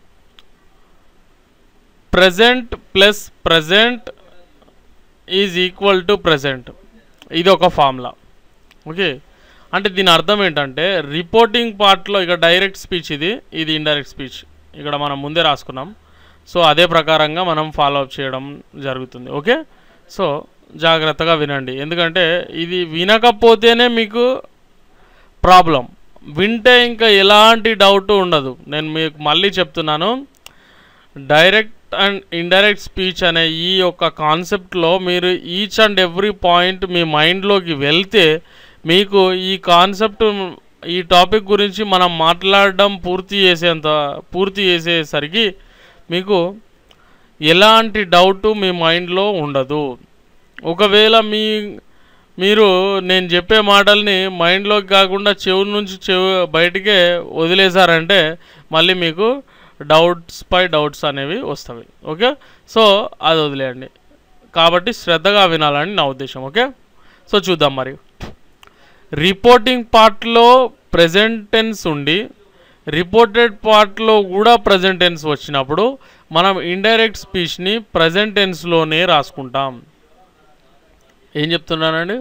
present plus present is equal to present ఇది ఒక ఫార్ములా ఓకే అంటే దీని అర్థం ఏంటంటే రిపోర్టింగ్ పార్ట్లో ఇక డైరెక్ట్ స్పీచ్ ఇది ఇది ఇండైరెక్ట్ స్పీచ్ ఇక్కడ మనం ముందే రాసుకున్నాం సో అదే ప్రకారంగా మనం ఫాలో అప్ చేయడం జరుగుతుంది ఓకే సో జాగ్రత్తగా వినండి ఎందుకంటే ఇది వినకపోతేనే మీకు ప్రాబ్లం వింటే ఇంకా ఎలాంటి డౌట్ ఉండదు నేను మీకు మళ్ళీ చెప్తున్నాను డైరెక్ట్ అండ్ ఇండైరెక్ట్ స్పీచ్ అనే ఈ యొక్క కాన్సెప్ట్లో మీరు ఈచ్ అండ్ ఎవ్రీ పాయింట్ మీ మైండ్లోకి వెళ్తే మీకు ఈ కాన్సెప్ట్ ఈ టాపిక్ గురించి మనం మాట్లాడడం పూర్తి చేసేంత పూర్తి చేసేసరికి మీకు ఎలాంటి డౌట్ మీ మైండ్లో ఉండదు ఒకవేళ మీ మీరు నేను చెప్పే మాటల్ని మైండ్లోకి కాకుండా చెవు నుంచి చెవు బయటికే వదిలేశారంటే మళ్ళీ మీకు డౌట్స్ పై డౌట్స్ అనేవి వస్తాయి ఓకే సో అది వదిలేయండి కాబట్టి శ్రద్ధగా వినాలని నా ఉద్దేశం ఓకే సో చూద్దాం మరి రిపోర్టింగ్ పార్ట్లో ప్రెజెంట్ టెన్స్ ఉండి రిపోర్టెడ్ పార్ట్లో కూడా ప్రజెంట్ టెన్స్ వచ్చినప్పుడు మనం ఇండైరెక్ట్ స్పీచ్ని ప్రజెంట్ టెన్స్లోనే రాసుకుంటాం ఏం చెప్తున్నానండి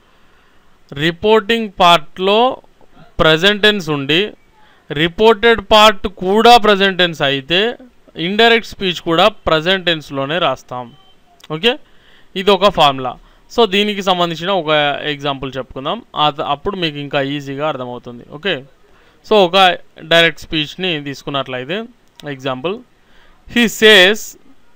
రిపోర్టింగ్ పార్ట్లో ప్రజెంట్ టెన్స్ ఉండి రిపోర్టెడ్ పార్ట్ కూడా ప్రజెంట్ టెన్స్ అయితే ఇండైరెక్ట్ స్పీచ్ కూడా ప్రజెంట్ టెన్స్లోనే రాస్తాం ఓకే ఇది ఒక ఫార్ములా సో దీనికి సంబంధించిన ఒక ఎగ్జాంపుల్ చెప్పుకుందాం అద- అప్పుడు మీకు ఇంకా ఈజీగా అర్థమవుతుంది ఓకే సో ఒక డైరెక్ట్ స్పీచ్ని తీసుకున్నట్లయితే example he says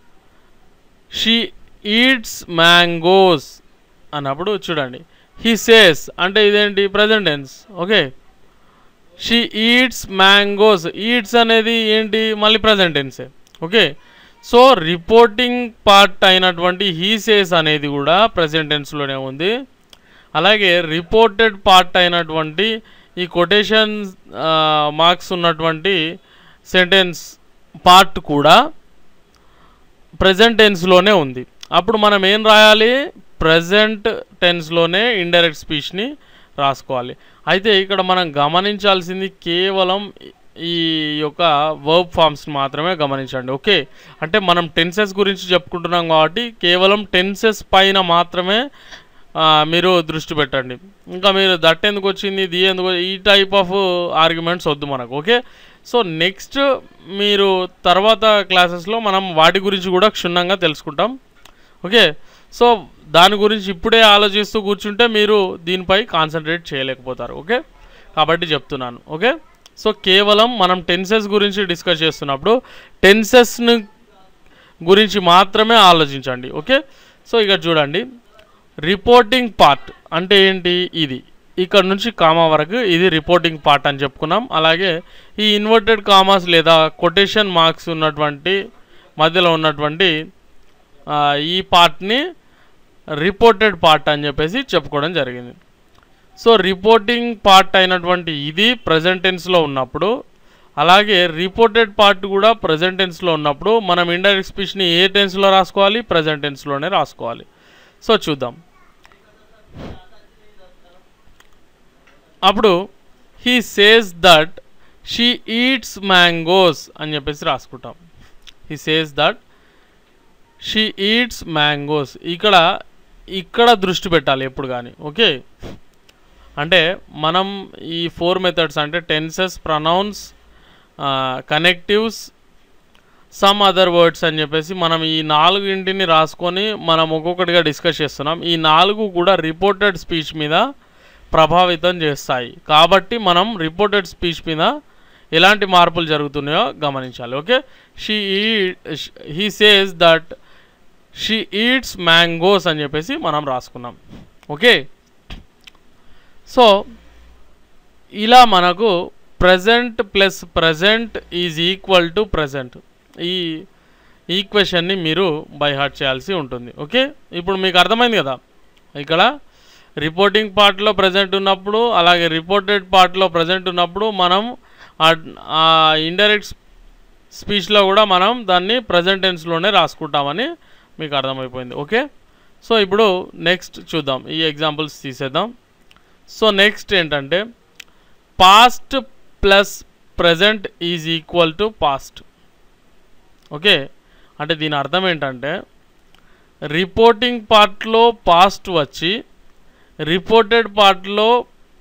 she eats mangoes అన్నప్పుడు చూడండి హీ సేస్ అంటే ఇదేంటి present tense okay she eats mangoes eats అనేది ఏంటి మళ్ళీ ప్రజెంట్ టెన్సే ఓకే సో రిపోర్టింగ్ పార్ట్ అయినటువంటి హీ సేస్ అనేది కూడా ప్రజెంట్ టెన్స్లోనే ఉంది అలాగే రిపోర్టెడ్ పార్ట్ అయినటువంటి ఈ కొటేషన్ మార్క్స్ ఉన్నటువంటి సెంటెన్స్ పార్ట్ కూడా ప్రజెంట్ టెన్స్లోనే ఉంది అప్పుడు మనం ఏం రాయాలి ప్రజెంట్ టెన్స్లోనే ఇండైరెక్ట్ స్పీచ్ని రాసుకోవాలి అయితే ఇక్కడ మనం గమనించాల్సింది కేవలం ఈ యొక్క వర్బ్ ఫామ్స్ మాత్రమే గమనించండి ఓకే అంటే మనం టెన్సెస్ గురించి చెప్పుకుంటున్నాం కాబట్టి కేవలం టెన్సెస్ పైన మాత్రమే ఆ, మీరు దృష్టి పెట్టండి ఇంకా మీరు దట్ ఎందుకు వచ్చింది ది ఎందుకు ఈ టైప్ ఆఫ్ ఆర్గ్యుమెంట్స్ వద్దు మనకు ఓకే సో నెక్స్ట్ మీరు తర్వాత క్లాసెస్లో మనం వాటి గురించి కూడా క్షుణ్ణంగా తెలుసుకుంటాం ఓకే సో దాని గురించి ఇప్పుడే ఆలోచిస్తూ కూర్చుంటే మీరు దీనిపై కాన్సన్ట్రేట్ చేయలేకపోతారు ఓకే కాబట్టి చెప్తున్నాను ఓకే సో కేవలం మనం టెన్సెస్ గురించి డిస్కస్ చేస్తున్నప్పుడు టెన్సెస్ని గురించి మాత్రమే ఆలోచించండి ఓకే సో ఇక చూడండి రిపోర్టింగ్ పార్ట్ అంటే ఏంటి ఇది ఇక్కడ నుంచి కామా వరకు ఇది రిపోర్టింగ్ పార్ట్ అని చెప్పుకున్నాం అలాగే ఈ ఇన్వర్టెడ్ కామాస్ లేదా కొటేషన్ మార్క్స్ ఉన్నటువంటి మధ్యలో ఉన్నటువంటి ఆ, ఈ పార్ట్ని రిపోర్టెడ్ పార్ట్ అని చెప్పేసి చెప్పుకోవడం జరిగింది సో రిపోర్టింగ్ పార్ట్ అయినటువంటి ఇది ప్రజెంట్ టెన్స్లో ఉన్నప్పుడు అలాగే రిపోర్టెడ్ పార్ట్ కూడా ప్రజెంట్ టెన్స్లో ఉన్నప్పుడు మనం ఇండైరెక్ట్ స్పీచ్ని ఏ టెన్స్లో రాసుకోవాలి ప్రజెంట్ టెన్స్లోనే రాసుకోవాలి సో చూద్దాం అప్పుడు he says that she eats mangoes అని చెప్పేసి రాసుకుంటాం he says that she eats mangoes ఇక్కడ ఇక్కడ దృష్టి పెట్టాలి ఎప్పుడు కానీ ఓకే అంటే మనం ఈ ఫోర్ మెథడ్స్ అంటే tenses pronouns connectives some other words అని చెప్పేసి మనం ఈ నాలుగు ఇంటిని రాసుకొని మనం ఒక్కొక్కటిగా డిస్కస్ చేస్తున్నాం ఈ నాలుగు కూడా రిపోర్టెడ్ స్పీచ్ మీద ప్రభావితం చేస్తాయి కాబట్టి మనం రిపోర్టెడ్ స్పీచ్ మీద ఎలాంటి మార్పులు జరుగుతున్నాయో గమనించాలి okay she he says that she eats mangoes అని చెప్పేసి మనం రాసుకున్నాం ఓకే సో ఇలా మనకు present plus present is equal to present ఈ ఈక్వేషన్ని మీరు బై హార్ట్ చేయాల్సి ఉంటుంది ఓకే ఇప్పుడు మీకు అర్థమైంది కదా ఇక్కడ రిపోర్టింగ్ పార్ట్లో ప్రజెంట్ ఉన్నప్పుడు అలాగే రిపోర్టెడ్ పార్ట్లో ప్రజెంట్ ఉన్నప్పుడు మనం ఆ ఇండైరెక్ట్ స్పీచ్లో కూడా మనం దాన్ని ప్రజెంట్ టెన్స్లోనే రాసుకుంటామని మీకు అర్థమైపోయింది ఓకే సో ఇప్పుడు నెక్స్ట్ చూద్దాం ఈ ఎగ్జాంపుల్స్ తీసేద్దాం సో నెక్స్ట్ ఏంటంటే past plus present is equal to past okay అంటే దీని అర్థం ఏంటంటే రిపోర్టింగ్ పార్ట్లో పాస్ట్ వచ్చి రిపోర్టెడ్ పార్ట్లో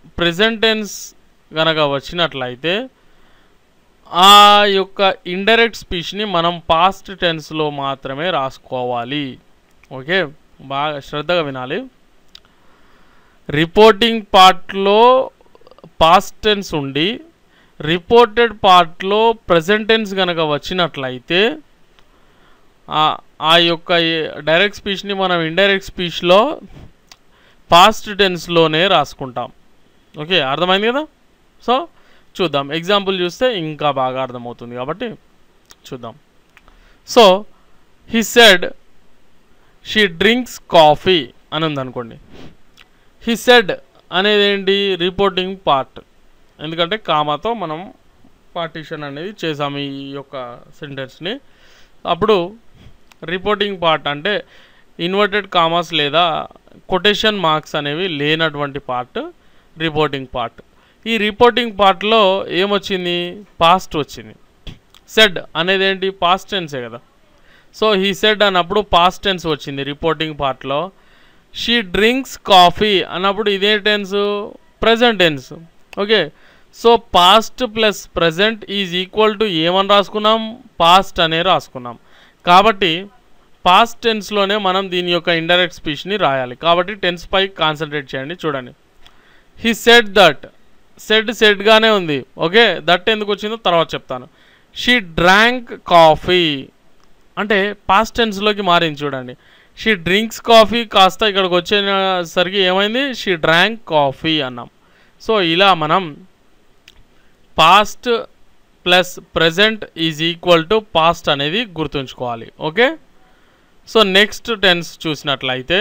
ప్రెజెంట్ టెన్స్ గనక వచ్చినట్లయితే ఆ యొక్క ఇండైరెక్ట్ స్పీచ్ని మనం పాస్ట్ టెన్స్లో మాత్రమే రాసుకోవాలి ఓకే బాగా శ్రద్ధగా వినాలి రిపోర్టింగ్ పార్ట్లో పాస్ట్ టెన్స్ ఉండి రిపోర్టెడ్ పార్ట్లో ప్రజెంట్ టెన్స్ కనుక వచ్చినట్లయితే ఆ- ఆ యొక్క డైరెక్ట్ స్పీచ్ని మనం ఇండైరెక్ట్ స్పీచ్లో పాస్ట్ టెన్స్లోనే రాసుకుంటాం ఓకే అర్థమైంది కదా సో చూద్దాం ఎగ్జాంపుల్ చూస్తే ఇంకా బాగా అర్థమవుతుంది కాబట్టి చూద్దాం so he said she drinks coffee అని ఉందనుకోండి హీ సెడ్ అనేది ఏంటి రిపోర్టింగ్ పార్ట్ ఎందుకంటే కామాతో మనం పార్టీషన్ అనేది చేసాము ఈ యొక్క సెంటెన్స్ని అప్పుడు రిపోర్టింగ్ పార్ట్ అంటే ఇన్వర్టెడ్ కామాస్ లేదా కొటేషన్ మార్క్స్ అనేవి లేనటువంటి పార్ట్ రిపోర్టింగ్ పార్ట్ ఈ రిపోర్టింగ్ పార్ట్లో ఏమొచ్చింది పాస్ట్ వచ్చింది సెడ్ అనేది ఏంటి పాస్ట్ టెన్సే కదా సో హీ సెడ్ అన్నప్పుడు పాస్ట్ టెన్స్ వచ్చింది రిపోర్టింగ్ పార్ట్లో షీ డ్రింక్స్ కాఫీ అన్నప్పుడు ఇదే tense present tense okay so past plus present is equal to ఏమని రాసుకున్నాం పాస్ట్ అనే రాసుకున్నాం కాబట్టి పాస్ట్ టెన్స్లోనే మనం దీని యొక్క ఇండైరెక్ట్ స్పీచ్ని రాయాలి కాబట్టి టెన్స్ పై కాన్సన్ట్రేట్ చేయండి చూడండి హీ సెడ్ దట్ సెడ్ సెడ్గానే ఉంది ఓకే దట్ ఎందుకు వచ్చిందో తర్వాత చెప్తాను షీ డ్రాంక్ కాఫీ అంటే పాస్ట్ టెన్స్లోకి మారింది చూడండి షీ డ్రింక్స్ కాఫీ కాస్త ఇక్కడికి వచ్చేసరికి ఏమైంది షీ డ్రాంక్ కాఫీ అన్నాం సో ఇలా మనం past plus present is equal to past అనేది గుర్తుంచుకోవాలి ఓకే సో నెక్స్ట్ టెన్స్ చూసినట్లయితే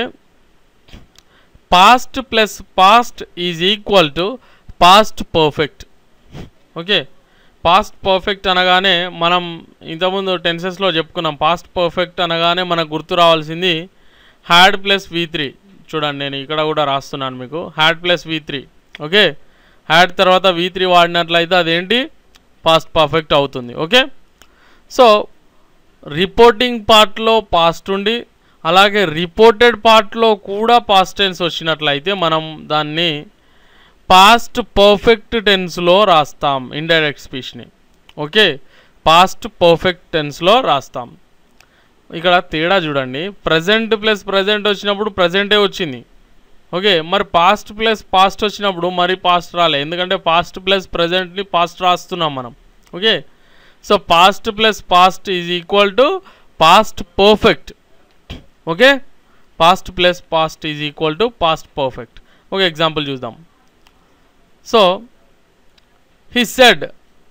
past plus past is equal to past perfect okay past perfect అనగానే మనం ఇంతకుముందు టెన్సెస్లో చెప్పుకున్నాం పాస్ట్ పర్ఫెక్ట్ అనగానే మనకు గుర్తు రావాల్సింది హ్యాడ్ ప్లస్ వి త్రీ చూడండి నేను ఇక్కడ కూడా రాస్తున్నాను మీకు had plus V three okay had తర్వాత వి త్రీ వాడినట్లయితే అదేంటి పాస్ట్ పర్ఫెక్ట్ అవుతుంది ఓకే సో రిపోర్టింగ్ పార్ట్లో పాస్ట్ ఉండి అలాగే రిపోర్టెడ్ పార్ట్లో కూడా పాస్ట్ టెన్స్ వచ్చినట్లయితే మనం దాన్ని పాస్ట్ పర్ఫెక్ట్ టెన్స్లో రాస్తాం ఇండైరెక్ట్ స్పీచ్ని ఓకే పాస్ట్ పర్ఫెక్ట్ టెన్స్లో రాస్తాం ఇక్కడ తేడా చూడండి ప్రజెంట్ ప్లస్ ప్రజెంట్ వచ్చినప్పుడు ప్రజెంటే వచ్చింది ఓకే మరి పాస్ట్ ప్లస్ పాస్ట్ వచ్చినప్పుడు మరి పాస్ట్ రాలే ఎందుకంటే పాస్ట్ ప్లస్ ప్రజెంట్ని పాస్ట్ రాస్తున్నాం మనం okay so past plus past is equal to past perfect okay past plus past is equal to past perfect ఒక ఎగ్జాంపుల్ చూద్దాం so he said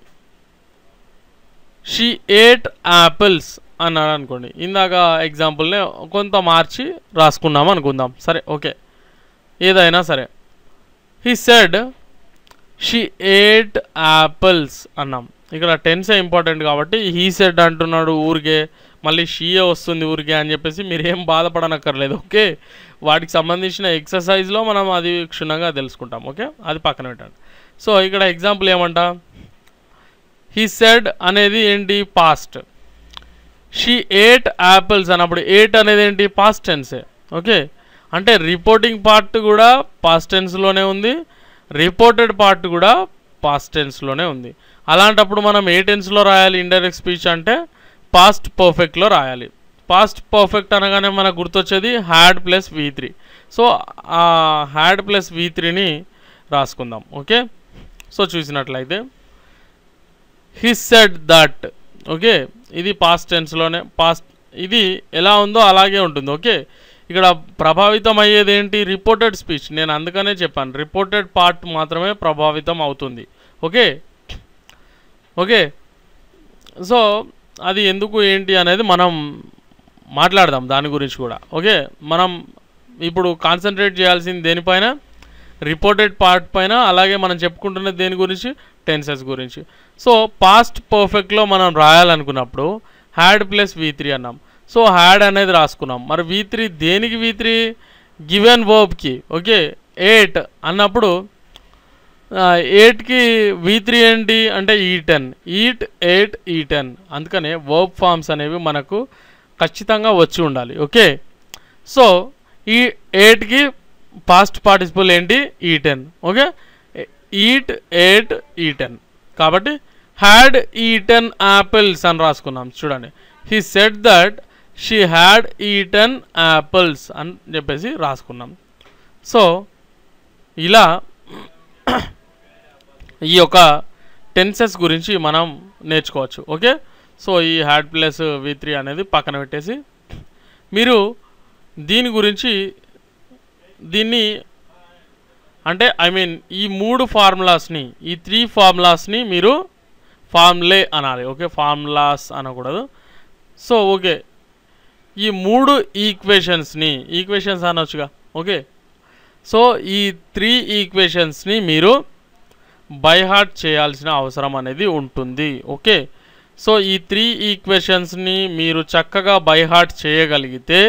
she ate apples అన్నాడు అనుకోండి ఇందాక ఎగ్జాంపుల్ని కొంత మార్చి రాసుకున్నాం అనుకుందాం సరే ఓకే ఏదైనా సరే he said she ate apples అన్నాం ఇక్కడ టెన్సే ఇంపార్టెంట్ కాబట్టి హీ సెడ్ అంటున్నాడు ఊరికే మళ్ళీ షీయే వస్తుంది ఊరికే అని చెప్పేసి మీరు ఏం బాధపడనక్కర్లేదు ఓకే వాటికి సంబంధించిన ఎక్సర్సైజ్లో మనం అది క్షుణ్ణంగా తెలుసుకుంటాం ఓకే అది పక్కన పెట్టండి సో ఇక్కడ ఎగ్జాంపుల్ ఏమంట హీ సెడ్ అనేది ఏంటి పాస్ట్ షీ ఏట్ యాపిల్స్ అన్నప్పుడు ఏట్ అనేది ఏంటి పాస్ట్ టెన్సే ఓకే అంటే రిపోర్టింగ్ పార్ట్ కూడా పాస్ట్ టెన్స్లోనే ఉంది రిపోర్టెడ్ పార్ట్ కూడా పాస్ట్ టెన్స్లోనే ఉంది అలాంటప్పుడు మనం ఏ టెన్స్లో రాయాలి ఇండైరెక్ట్ స్పీచ్ అంటే పాస్ట్ పర్ఫెక్ట్లో రాయాలి పాస్ట్ పర్ఫెక్ట్ అనగానే మనకు గుర్తొచ్చేది had plus V three so ఆ హ్యాడ్ ప్లస్ వి త్రీని రాసుకుందాం ఓకే సో చూసినట్లయితే హీ సెడ్ దట్ ఓకే ఇది పాస్ట్ టెన్స్లోనే పాస్ట్ ఇది ఎలా ఉందో అలాగే ఉంటుంది ఓకే ఇక్కడ ప్రభావితం అయ్యేది ఏంటి రిపోర్టెడ్ స్పీచ్ నేను అందుకనే చెప్పాను రిపోర్టెడ్ పార్ట్ మాత్రమే ప్రభావితం అవుతుంది ఓకే ఓకే సో అది ఎందుకు ఏంటి అనేది మనం మాట్లాడదాం దాని గురించి కూడా ఓకే మనం ఇప్పుడు కాన్సన్ట్రేట్ చేయాల్సింది దేనిపైన రిపోర్టెడ్ పార్ట్ పైన అలాగే మనం చెప్పుకుంటున్నది దేని గురించి టెన్సెస్ గురించి సో పాస్ట్ పర్ఫెక్ట్లో మనం రాయాలనుకున్నప్పుడు హ్యాడ్ ప్లస్ వి త్రీ అన్నాం సో హ్యాడ్ అనేది రాసుకున్నాం మరి వి త్రీ దేనికి వి త్రీ గివెన్ వర్బ్కి ఓకే ఎయిట్ అన్నప్పుడు ఎయిట్కి వి త్రీ ఏంటి అంటే eaten eat ate eaten అందుకనే వర్బ్ ఫామ్స్ అనేవి మనకు ఖచ్చితంగా వచ్చి ఉండాలి ఓకే సో ఈ ఎయిట్కి పాస్ట్ పార్టిసిపల్ ఏంటి eaten okay eat ate eaten కాబట్టి హ్యాడ్ ఈటెన్ యాపిల్స్ అని రాసుకున్నాం చూడండి he said that she had eaten apples అని చెప్పేసి రాసుకున్నాం సో ఇలా ఈ యొక్క టెన్సెస్ గురించి మనం నేర్చుకోవచ్చు ఓకే సో ఈ హ్యాడ్ ప్లస్ వి త్రీ అనేది పక్కన పెట్టేసి మీరు దీని గురించి దీన్ని అంటే ఐ మీన్ ఈ మూడు ఫార్ములాస్ని ఈ త్రీ ఫార్ములాస్ని మీరు ఫార్ములే అనాలి ఓకే ఫార్ములాస్ అనకూడదు సో ఓకే ఈ మూడు ఈక్వేషన్స్ని ఈక్వేషన్స్ అనొచ్చుగా ఓకే సో ఈ త్రీ ఈక్వేషన్స్ని మీరు బై హార్ట్ చేయాల్సిన అవసరం అనేది ఉంటుంది ఓకే సో ఈ త్రీ ఈక్వేషన్స్ని మీరు చక్కగా బై హార్ట్ చేయగలిగితే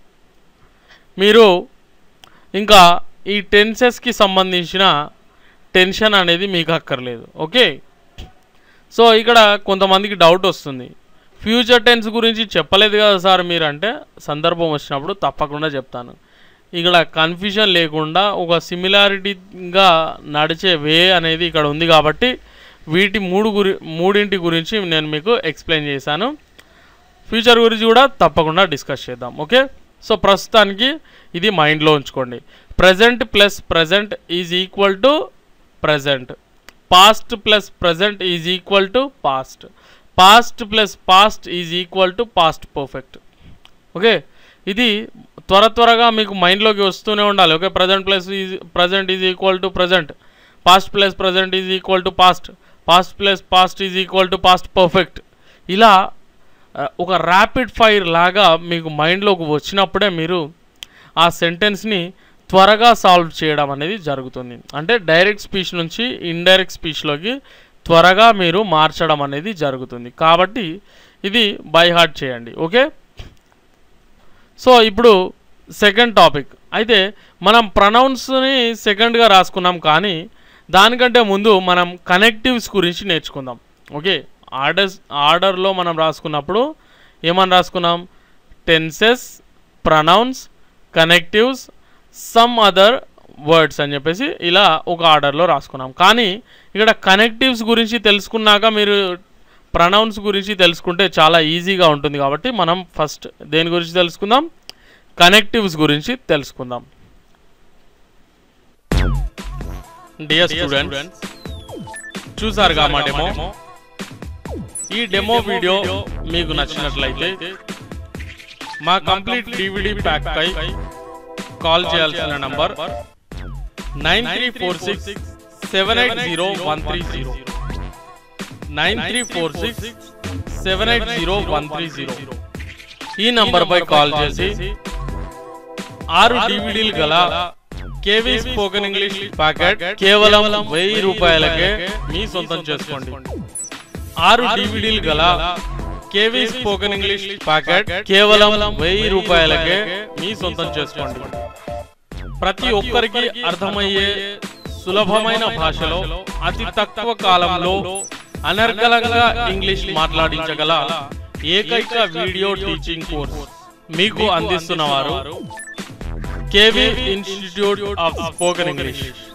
మీరు ఇంకా ఈ టెన్సెస్కి సంబంధించిన టెన్షన్ అనేది మీకు అక్కర్లేదు ఓకే సో ఇక్కడ కొంతమందికి డౌట్ వస్తుంది ఫ్యూచర్ టెన్స్ గురించి చెప్పలేదు కదా సార్ మీరు అంటే సందర్భం వచ్చినప్పుడు తప్పకుండా చెప్తాను ఇక్కడ కన్ఫ్యూజన్ లేకుండా ఒక సిమిలారిటీగా నడిచే వే అనేది ఇక్కడ ఉంది కాబట్టి వీటి మూడు గురి మూడింటి గురించి నేను మీకు ఎక్స్ప్లెయిన్ చేశాను ఫ్యూచర్ గురించి కూడా తప్పకుండా డిస్కస్ చేద్దాం ఓకే సో ప్రస్తుతానికి ఇది మైండ్లో ఉంచుకోండి present plus present is equal to present past plus present is equal to past past plus past is equal to past perfect okay ఇది త్వర త్వరగా మీకు మైండ్లోకి వస్తూనే ఉండాలి okay present plus is present is equal to present past plus present is equal to past past plus past is equal to past perfect ఇలా ఆ, ఒక ర్యాపిడ్ ఫైర్ లాగా మీకు మైండ్లోకి వచ్చినప్పుడే మీరు ఆ సెంటెన్స్ని త్వరగా సాల్వ్ చేయడం అనేది జరుగుతుంది అంటే డైరెక్ట్ స్పీచ్ నుంచి ఇండైరెక్ట్ స్పీచ్లోకి త్వరగా మీరు మార్చడం అనేది జరుగుతుంది కాబట్టి ఇది బై హార్ట్ చేయండి ఓకే సో ఇప్పుడు సెకండ్ టాపిక్ అయితే మనం ప్రనౌన్స్ని సెకండ్గా రాసుకున్నాం కానీ దానికంటే ముందు మనం కనెక్టివ్స్ గురించి నేర్చుకుందాం ఓకే ఆర్డర్స్ ఆర్డర్లో మనం రాసుకున్నప్పుడు ఏమని రాసుకున్నాం tenses pronouns connectives some other words అని చెప్పేసి ఇలా ఒక ఆర్డర్లో రాసుకున్నాం కానీ ఇక్కడ కనెక్టివ్స్ గురించి తెలుసుకున్నాక మీరు ప్రనౌన్స్ గురించి తెలుసుకుంటే చాలా ఈజీగా ఉంటుంది కాబట్టి మనం ఫస్ట్ దేని గురించి తెలుసుకుందాం కనెక్టివ్స్ గురించి తెలుసుకుందాం డియర్ స్టూడెంట్స్ చూసారుగా మా డెమో ఈ డెమో వీడియో మీకు నచ్చినట్లయితే మా కంప్లీట్ డివిడి ప్యాక్ పై కాల్ చేయాల్సిన number nine three four six seven eight zero one three zero nine three four six seven eight zero one three zero ఈ నంబర్ పై కాల్ చేసి ఆరు డివిడీలు గల కేవీ స్పోకెన్ ఇంగ్లీష్ ప్యాకెట్ కేవలం వెయ్యి రూపాయలకే మీ సొంతం చేసుకోండి ఆరు డివిడీలు గల కేవీ స్పోకెన్ ఇంగ్లీష్ ప్యాకెట్ కేవలం వెయ్యి రూపాయలకే మీ సొంతం చేసుకోండి ప్రతి ఒక్కరికి అర్థమయ్యే సులభమైన భాషలో అతి తక్కువ కాలంలో అనర్గళంగా ఇంగ్లీష్ మాట్లాడించగల ఏకైక వీడియో టీచింగ్ కోర్స్ మీకు అందిస్తున్నవారు KV institute of spoken English